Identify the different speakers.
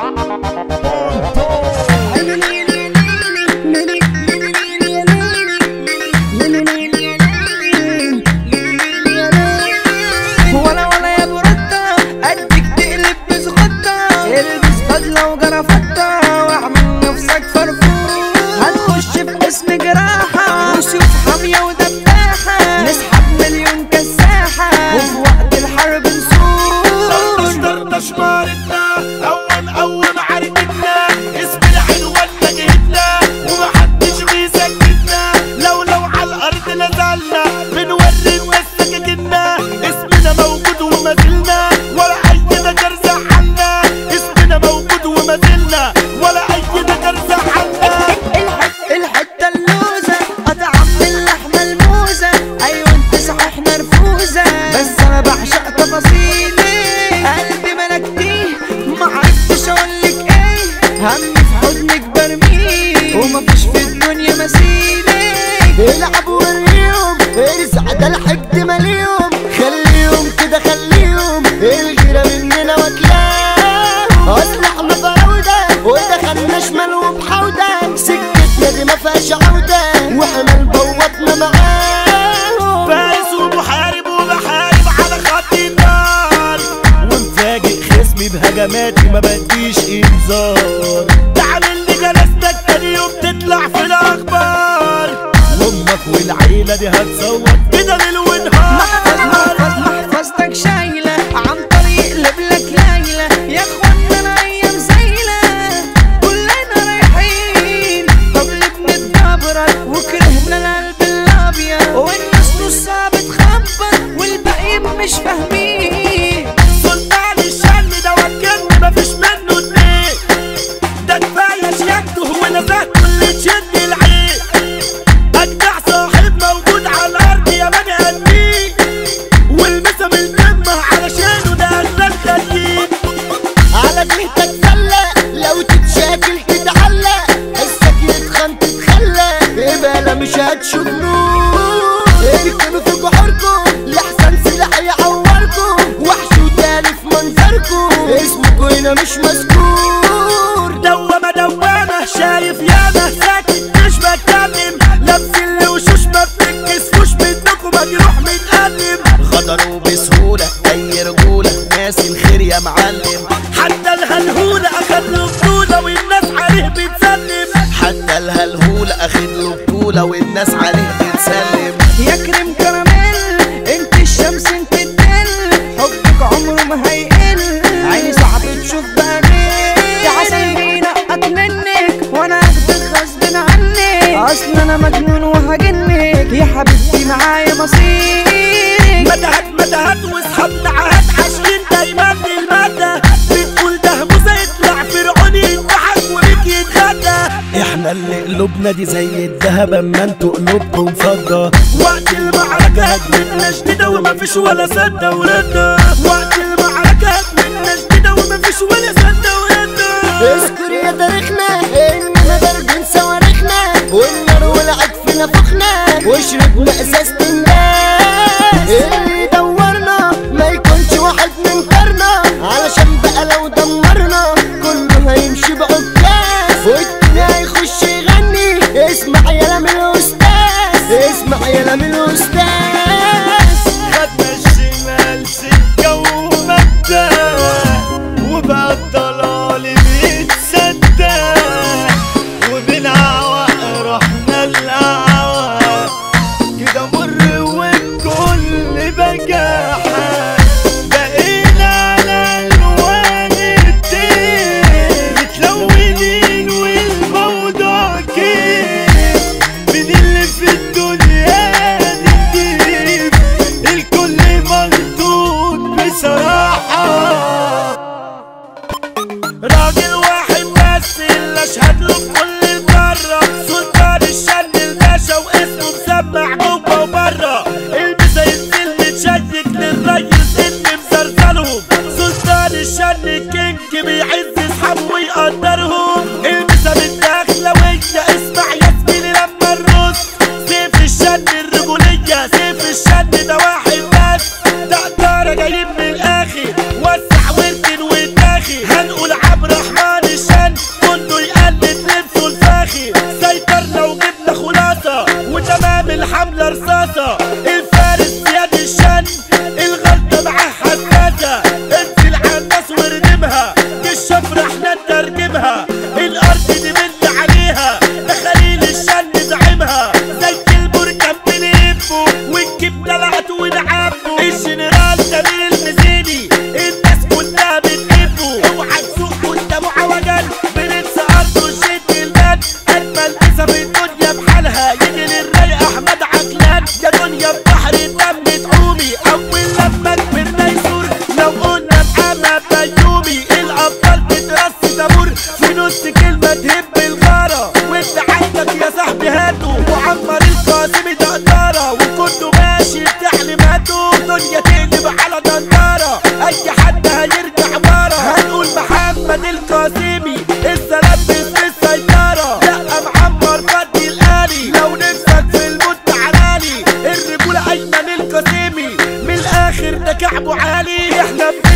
Speaker 1: ولا ولا يا برده اديك تقلب بزغطه البس بدله وجرافطه واعمل نفسك فرفور هنخش في اسم جراحه وشوف حاميه ودباحه نسحب مليون كساحه وفي وقت الحرب نسور
Speaker 2: طرطش مارتنا قوم قوم عركتنا اسم العنوان نجهتنا ومحدش بيسكتنا لو لو على الارض نزلنا بنوري الناس سكاكنا اسمنا موجود وما زلنا ولا اي نجر زعلنا اسمنا موجود وما زلنا ولا اي نجر زعلنا
Speaker 1: الح- الحته اللوزه قطع من اللحمه الموزه ايوه انت صحيح مرفوزه بس انا بعشق تفاصيلي قلبي ملكتيه ما عرفتش اقولك ايه همي في حضنك برميه ومفيش في الدنيا مثيلي
Speaker 3: العب وريهم ارزع ده الحقد مليهم خليهم كده خليهم الغيرة مننا وتلاهم اصل احنا فراودة ودخلنا شمال وبحودة سكتنا دي ما فيهاش عودة واحنا البوطنا معاهم
Speaker 2: فارس ومحارب وبحارب على خط النار ومفاجئ خصمي بهجماتي ما بديش انذار تعمل لي جلستك تاني يوم تطلع في الاخبار وامك والعيله دي هتصوت كده ليل
Speaker 1: محفظ
Speaker 2: ونهار
Speaker 1: محفظ محفظتك شايلة عن طريق لبلك ليلى يا اخوانا انا ايام زايلة كلنا رايحين طب ليه بنتدبرك وكرهنا القلب الابيض والناس نصها بتخبط والباقيين مش فاهمين
Speaker 2: سلطان الشن ده وكلني مفيش منه اتنين ده كفايه شياكته ونزهته اللي تشد العين اجدع صاحب موجود على الارض يا بني ادمين والمسا بالذمه علشانه ده اغلى التدين
Speaker 3: على جهتك فلة لو تتشاكل تتعلق حسك يتخن تتخلى إبالة مش هتشوف نور اركنوا في جحوركم لحسن سلاح يعوركم وحش وتاني في منظركم اسمكوا هنا مش مذكور
Speaker 2: دوامه دوامه شايف ياما ساكت مش بتكلم لبس الوشوش ما بتنكسفوش منكم مجروح متألم
Speaker 4: غدروا بسهولة أي رجولة ناس الخير يا معلم
Speaker 2: حتى الهلهولة أخد له بطولة والناس عليه بتسلم
Speaker 4: حتى الهلهولة أخد له بطولة والناس عليه بتسلم
Speaker 1: يا كريم كراميل انت الشمس انت الدل حبك عمره ما هيقل عيني صعب تشوف بعدين يا عسل بينقط منك وانا اخدك غصب عنك اصل انا مجنون وهجنك يا حبيبتي معايا مصيرك
Speaker 2: مدهت مدهت واصحابنا عهد عاشقين دايما للمدى بتقول ده موسى يطلع فرعون يضحك وبيك يتغدى
Speaker 4: احنا اللي قلوبنا دي زي الدهب اما انتوا قلوبكم فضة
Speaker 2: وقت المعركة هجمتنا شديدة ومفيش ولا سدة ورده وقت المعركة هجمتنا شديدة ومفيش ولا سدة ورده
Speaker 3: اذكر يا تاريخنا اننا ضاربين صواريخنا والنار ولعت في نفخنا وشربنا ازازة الناس اللي دورنا ما يكونش واحد من كرنا علشان بقى لو دمرنا كله هيمشي بعكاز والتاني هيخش يغني اسمع يا لام الاستاذ اسمع يا لام الاستاذ
Speaker 2: خدنا الشمال سكة ومبدأ وبقى الضلال بيتصدق وبالعوق رحنا الأعوى كده مر والكل بجاحة بقينا على الوان الدين متلونين والموضوع كيف من اللي في الدنيا نجيب الكل مردود بصراحة راجل واحد بس اللي اشهد له في كل القارة سلطان الشن الباشا واسمه مسمع جوه وبره البسه ينزل متشيك للريس اللي مزرزلهم سلطان الشن الكينج بيعز اصحابه ويقدرهم البسه من داخلوية اسمع يا زميلي لما الرص سيف الشن الرجولية سيف الشن ده واحد بس تقدر جايين من الاخر وسع واركن واتاخي هنقول عبد الرحمن رص تامور في نص كلمة تهب الغارة وانت عندك يا صاحبي هاتوا وعمر القاسم دقدارة وكله ماشي بتعليماته دنيا تقلب على دندارة اي حد هيرجع ورا هنقول محمد القاسمي السلام باسم السيطرة لا معمر فدي الآلي لو نفسك في الموت تعالالي الرجولة أيمن القاسمي من الآخر ده كعبه عالي احنا